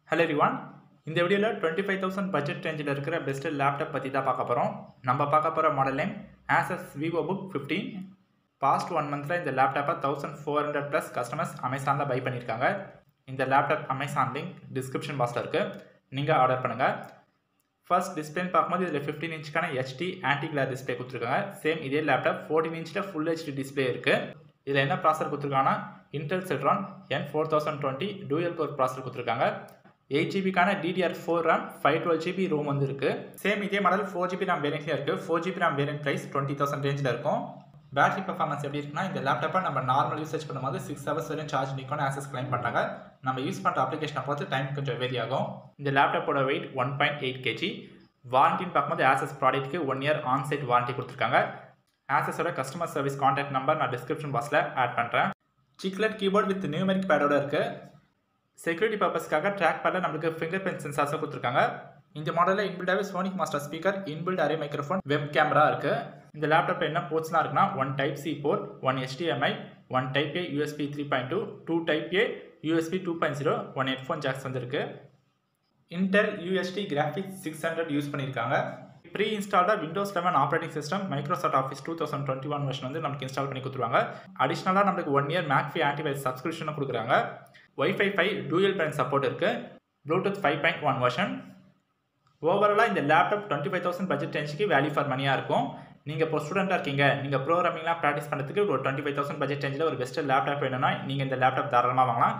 hello everyone இந்த வீடியோவில் twenty five thousand budget ரேஞ்சில் இருக்கிற பெஸ்ட் லேப்டாப் பற்றி தான் பார்க்க போகிறோம் நம்ம பார்க்க போகிற model name Asus Vivobook fifteen past one மந்தில் இந்த லேப்டாப்பை thousand four hundred plus customers அமேசானில் பை பண்ணியிருக்காங்க இந்த லேப்டாப் அமேசான் லிங்க் டிஸ்கிரிப்ஷன் பாக்ஸில் இருக்குது நீங்கள் ஆர்டர் பண்ணுங்கள் ஃபர்ஸ்ட் டிஸ்பிளேன்னு பார்க்கும்போது இதில் ஃபிஃப்டீன் இன்ச்சுக்கான ஹெச்டி ஆன்டி கிளார் டிஸ்பிளே கொடுத்துருக்காங்க சேம் இதே லேப்டாப் ஃபோர்டீன் இன்ச்சில் ஃபுல் ஹெச்டி டிஸ்பிளே இருக்குது இதில் என்ன ப்ராசர் கொடுத்துருக்காங்கன்னா Intel Celeron N four thousand twenty dual core processor கொடுத்துருக்காங்க எயிட் ஜிபிக்கான DDR four RAM five twelve GB ROM வந்து இருக்குது சேம் இதே மாடல் ஃபோர் ஜிபி ரேம் வேரியன்ட்லேயே இருக்குது four GB RAM variant price twenty thousand ரேஞ்சில் இருக்கும் பேட்டரி பர்ஃபார்மன்ஸ் எப்படி இருக்குன்னா இந்த லேப்டாப்பை நம்ம நார்மல் யூசேஜ் பண்ணும்போது சிக்ஸ் ஹவர்ஸ் வரையும் சார்ஜ் நிற்கும் ஆக்சஸ் கிளைம் பண்ணுறாங்க நம்ம யூஸ் பண்ணுற அப்ளிகேஷனை பொறுத்து டைம் கொஞ்சம் வேரி ஆகும் இந்த லேப்டாப்போட weight one point eight KG வாரண்டின்னு பார்க்கும்போது ஆசஸ் ப்ராடக்ட்டுக்கு ஒன் இயர் ஆன்சைட் வாரண்டி கொடுத்துருக்காங்க ஆசஸோட கஸ்டமர் சர்வீஸ் கான்டாக்ட் நம்பர் நான் டிஸ்கிரிப்ஷன் பாக்ஸில் ஆட் பண்ணுறேன் சிக்லெட் கீபோர்ட் வித் நியூமெரிக் பேடோட இருக்குது செக்யூரிட்டி பர்பஸ்க்காக ட்ராக் பேடில் நம்மளுக்கு ஃபிங்கர் பிரிண்ட் சென்சார்ஸும் கொடுத்துருக்காங்க இந்த மாடலில் இன்பில்டாகவே sonic master speaker inbuilt array microphone web camera இருக்குது இந்த லேப்டாப்பில் என்ன போர்ட்ஸ்லாம் இருக்குன்னா one type C port one HDMI one type A USB three point two two type A USB two point zero one headphone jacks வந்துருக்கு Intel UHD graphics six hundred use பண்ணியிருக்காங்க pre இன்ஸ்டால்டாக Windows eleven operating system Microsoft Office two thousand twenty one version வந்து நமக்கு install பண்ணி கொடுத்துருவாங்க அடிஷ்னலாக நம்மளுக்கு one year McAfee antivirus சப்ஸ்கிரிப்ஷனும் கொடுக்குறாங்க wifi five dual band support இருக்குது Bluetooth five point one version ஓவராலாக இந்த laptop twenty five thousand budget ரேஞ்சுக்கு வேல்யூ ஃபார் மணியாக இருக்கும் நீங்கள் இப்போ ஸ்டூடெண்ட்டாக இருக்கீங்க நீங்கள் ப்ரோக்ராமிங்லாம் ப்ராக்டிஸ் பண்ணுறதுக்கு ஒரு டுவெண்ட்டி ஃபைவ் தௌசண்ட் பட்ஜெட் ரேஞ்சில் ஒரு பெஸ்ட் லேப்டாப் வேணும்னா நீங்கள் இந்த லேப்டாப் தாராளமாக வாங்கலாம்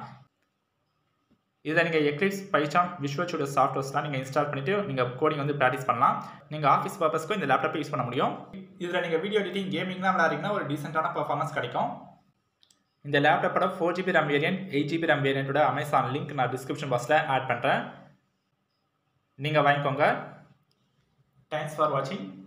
இதில் நீங்கள் எக்லிப்ஸ் பைச்சான் விஷுவல் ஸ்டுடியோ சாஃப்ட்வேர்ஸ்லாம் நீங்கள் இன்ஸ்டால் பண்ணிவிட்டு நீங்கள் கோடிங் வந்து ப்ராக்டிஸ் பண்ணலாம் நீங்கள் ஆஃபீஸ் பர்பஸ்க்கும் இந்த லேப்டாப்பை யூஸ் பண்ண முடியும் இதில் நீங்கள் வீடியோ எடிட்டிங் கேமிங்லாம் விளையாடுறீங்கன்னா ஒரு டீசெண்டான பர்ஃபார்மன்ஸ் கிடைக்கும் இந்த லேப்டாப்போட four GB RAM variant eight GB RAM வேரியண்ட்டோட அமேசான் லிங்க் நான் டிஸ்கிரிப்ஷன் பாக்ஸில் ஆட் பண்ணுறேன் நீங்கள் வாங்கிக்கோங்க தேங்க்ஸ் ஃபார் வாட்சிங்